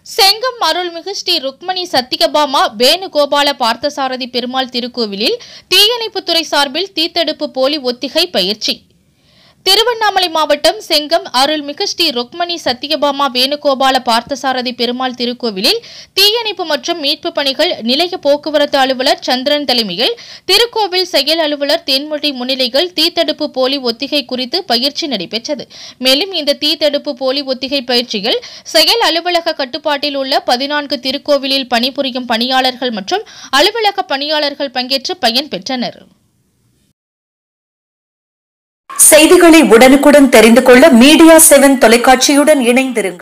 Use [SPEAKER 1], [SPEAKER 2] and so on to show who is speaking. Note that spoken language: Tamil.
[SPEAKER 1] செங்கம் அருள்மிகு ஸ்ரீ ருக்மணி சத்தியபாமா வேணுகோபால பார்த்தசாரதி பெருமாள் திருக்கோவிலில் தீயணைப்புத்துறை சார்பில் தீத்தடுப்பு போலி ஒத்திகை பயிற்சி திருவண்ணாமலை மாவட்டம் செங்கம் அருள்மிகு ஸ்ரீ ருக்மணி சத்தியபாமா வேணுகோபால பார்த்தசாரதி பெருமாள் திருக்கோவிலில் தீயணைப்பு மற்றும் மீட்பு பணிகள் நிலைய போக்குவரத்து அலுவலர் சந்திரன் தலைமையில் திருக்கோவில் செயல் அலுவலர் தென்மொழி முன்னிலையில் தீத்தடுப்பு போலி ஒத்திகை குறித்து பயிற்சி நடைபெற்றது மேலும் இந்த தீத்தடுப்பு போலி ஒத்திகை பயிற்சியில் செயல் அலுவலக கட்டுப்பாட்டில் உள்ள பதினான்கு திருக்கோவிலில் பணிபுரியும் பணியாளர்கள் மற்றும் அலுவலக பணியாளர்கள் பங்கேற்று பயன்பெற்றனர்
[SPEAKER 2] செய்திகளை உடனுக்குடன் தெரிந்து கொள்ள மீடியா செவன் தொலைக்காட்சியுடன் இணைந்திருங்கள்